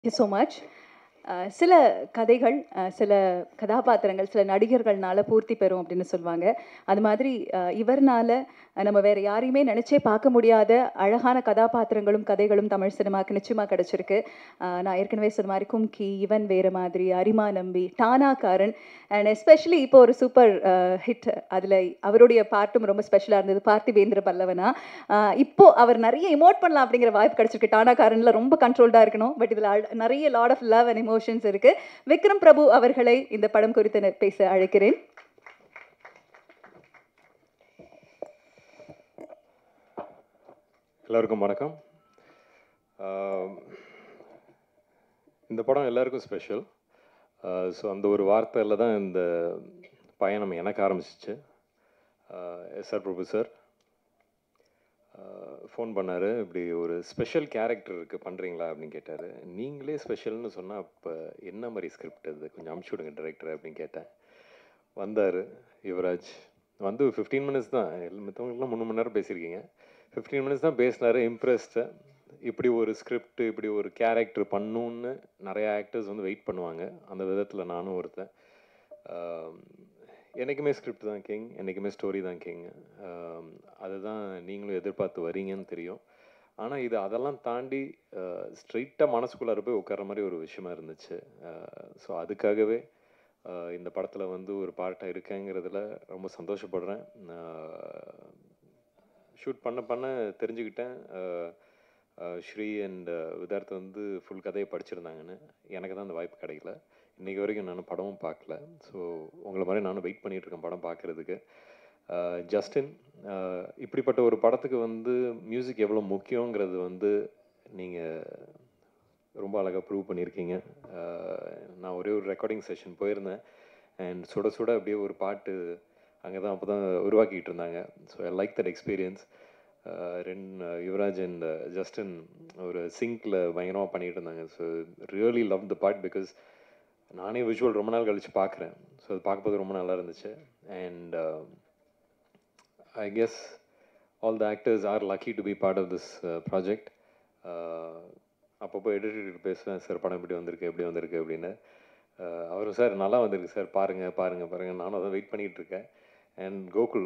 you so much சில கதைகள் அஹ், சில கதாபாத்திரங்கள் சில நடிகர்கள்னால பூர்த்தி பெறும் அப்படின்னு சொல்லுவாங்க அது மாதிரி அஹ், இவர்னால அஹ், நம்ம வேற யாரையுமே நினைச்சே பார்க்க முடியாத அழகான கதாபாத்திரங்களும் கதைகளும் தமிழ் சினிமாக்கு நிச்சயமா கிடைச்சிருக்கு அஹ், நான் ஏற்கனவே சொன்ன மாதிரி கும்கி இவன் வேறு மாதிரி அரிமா நம்பி டானாக்காரன் அண்ட் எஸ்பெஷலி இப்போ ஒரு சூப்பர் ஹிட் அதில் அவருடைய பாட்டும் ரொம்ப ஸ்பெஷலாக இருந்தது பார்த்திபேந்திர பல்லவனா அஹ், இப்போ அவர் நிறைய இமோட் பண்ணலாம் அப்படிங்கிற வாய்ப்பு கிடைச்சிருக்கு டானாக்காரன்ல ரொம்ப கண்ட்ரோல்டாக இருக்கணும் பட் இதில் நிறைய lot of love and emotions இருக்கு விக்ரம் பிரபு அவர்களை இந்த படம் குறித்து ந- பேச அழைக்கிறேன் எல்லாருக்கும் வணக்கம் ஆஹ் இந்த படம் எல்லாருக்கும் ஸ்பெஷல் ஸோ அந்த ஒரு வார்த்தையில் தான் இந்த பயணம் எனக்கு ஆரம்பிச்சிச்சு எஸ்ஆர் பிரபு சார் ஃபோன் பண்ணார் இப்படி ஒரு ஸ்பெஷல் கேரக்டர் இருக்குது பண்ணுறீங்களா அப்படின்னு கேட்டார் நீங்களே ஸ்பெஷல்னு சொன்னால் அப்போ என்ன மாதிரி ஸ்கிரிப்ட் அது கொஞ்சம் அமுச்சு விடுங்க டைரக்டர் அப்படின்னு கேட்டேன் வந்தார் யுவராஜ் வந்து ஃபிஃப்டீன் மினிட்ஸ் தான் மற்றவங்களுக்குலாம் மூணு மணி நேரம் பேசியிருக்கீங்க ஃபிஃப்டீன் மினிட்ஸ் தான் பேசினாரு இம்ப்ரெஸ்டு இப்படி ஒரு ஸ்கிரிப்ட் இப்படி ஒரு கேரக்டர் பண்ணுன்னு நிறைய ஆக்டர்ஸ் வந்து வெயிட் பண்ணுவாங்க அந்த விதத்தில் நானும் ஒருத்தன் ஆம், என்னைக்குமே ஸ்கிரிப்ட் தான் கிங் என்றைக்குமே ஸ்டோரி தான் கிங் அதுதான் நீங்களும் எதிர்பார்த்து வரீங்கன்னு தெரியும் ஆனால் இது அதெல்லாம் தாண்டி ஸ்ட்ரைட்டாக மனசுக்குள்ளார போய் உட்கார்ற மாதிரி ஒரு விஷயமா இருந்துச்சு ஸோ அதுக்காகவே ஆஹ் இந்த படத்தில் வந்து ஒரு பார்ட்டாக இருக்கேங்கிறதுல ரொம்ப சந்தோஷப்படுறேன் ஷூட் பண்ண பண்ண தெரிஞ்சுக்கிட்டேன் ஆஹ் ஆஹ் ஸ்ரீ அண்ட் விதார்த் வந்து ஃபுல் கதையை படிச்சிருந்தாங்கன்னு எனக்கு தான் அந்த வாய்ப்பு கிடைக்கல இன்றைக்கி வரைக்கும் நான் படமும் பார்க்கல ஸோ உங்களை மாதிரி நானும் வெயிட் பண்ணிட்டு இருக்கேன் படம் பார்க்குறதுக்கு ஜஸ்டின் ஆஹ் இப்படிப்பட்ட ஒரு படத்துக்கு வந்து மியூசிக் எவ்வளோ முக்கியங்கிறது வந்து நீங்கள் ரொம்ப அழகாக ப்ரூவ் பண்ணியிருக்கீங்க ஆஹ் நான் ஒரே ஒரு ரெக்கார்டிங் செஷன் போயிருந்தேன் அண்ட் சுட சுட அப்படியே ஒரு பாட்டு அங்கே தான் அப்போ தான் உருவாக்கிட்டு இருந்தாங்க so I like that experience ரெண்டு யுவராஜ் அண்ட் ஜஸ்டின் ஒரு சிங்கில் பயங்கரமாக பண்ணிகிட்டு இருந்தாங்க so really love the part because நானே விஷுவல் ரொம்ப நாள் கழித்து பார்க்குறேன் ஸோ அது பார்க்கும்போது ரொம்ப நல்லா இருந்துச்சு and I guess all the actors are lucky to be part of this project அப்பப்போ எடிட்டர் பேசுவேன் சார் படம் எப்படி வந்திருக்கு எப்படி வந்திருக்கு அப்படின்னு அஹ் அவரும் சார் நல்லா வந்திருக்கு சார் பாருங்கள் பாருங்கள் பாருங்கள் நானும் அதான் வெயிட் பண்ணிகிட்டு இருக்கேன் அண்ட் கோகுல்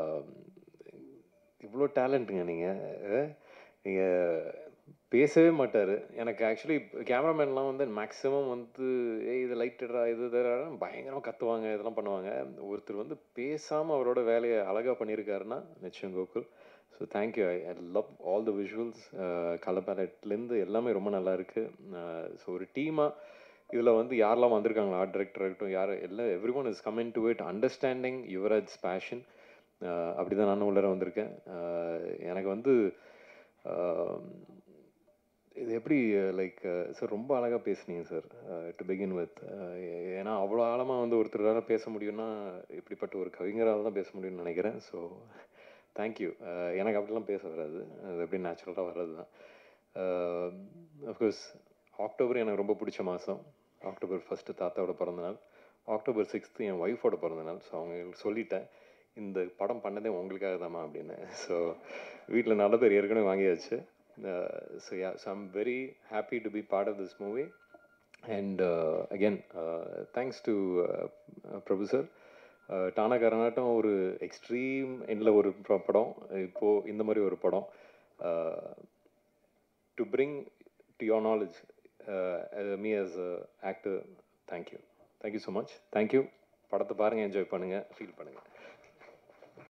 இவ்வளோ டேலண்ட்டுங்க நீங்கள் நீங்கள் பேசவே மாட்டார் எனக்கு ஆக்சுவலி கேமராமேன்லாம் வந்து மேக்ஸிமம் வந்து ஏய் இது லைட்டடா இது தரா பயங்கரமாக கத்துவாங்க இதெல்லாம் பண்ணுவாங்க ஒருத்தர் வந்து பேசாமல் அவரோட வேலையை அழகாக பண்ணியிருக்காருன்னா நிச்சயம் Gokul so thank you I I love all the visuals colour பேலட்லேருந்து எல்லாமே ரொம்ப நல்லா இருக்குது ஸோ ஒரு டீமாக இதில் வந்து யாரெல்லாம் வந்திருக்காங்களா ஆர்ட் டைரக்டர் இருக்கட்டும் யார் எல்லாம் everyone is coming to it understanding Yuvraj passion அப்படி தான் நானும் உள்ளர வந்திருக்கேன் அஹ் எனக்கு வந்து அஹ், இது எப்படி லைக் சார் ரொம்ப அழகாக பேசுனீங்க சார் டு பிகின் வித் ஏன்னா அவ்வளோ ஆழமாக வந்து ஒருத்தரால் பேச முடியும்னா இப்படிப்பட்ட ஒரு கவிஞரால் தான் பேச முடியும்னு நினைக்கிறேன் ஸோ தேங்க்யூ எனக்கு அப்படிலாம் பேச வராது அது எப்படி நேச்சுரலாக வர்றது தான் அஃப்கோர்ஸ் அக்டோபர் எனக்கு ரொம்ப பிடிச்ச மாதம் அக்டோபர் ஃபஸ்ட்டு தாத்தாவோட பிறந்தநாள் அக்டோபர் சிக்ஸ்த்து என் ஒய்ஃபோட பிறந்தநாள் ஸோ அவங்களுக்கு சொல்லிட்டேன் இந்த படம் பண்ணதே உங்களுக்காக தாம்மா அப்படின்னு ஸோ வீட்டில் நல்ல பேர் ஏற்கனவே வாங்கியாச்சு so yeah so I'm very happy to be part of this movie and again thanks to Prabhu sir டானா கரநாட்டம் ஒரு எக்ஸ்ட்ரீம் எண்டில் ஒரு ப- படம் இப்போது இந்த மாதிரி ஒரு படம் to bring to your knowledge me as a actor thank you thank you so much thank you படத்தை பாருங்கள் என்ஜாய் பண்ணுங்கள் ஃபீல் பண்ணுங்கள்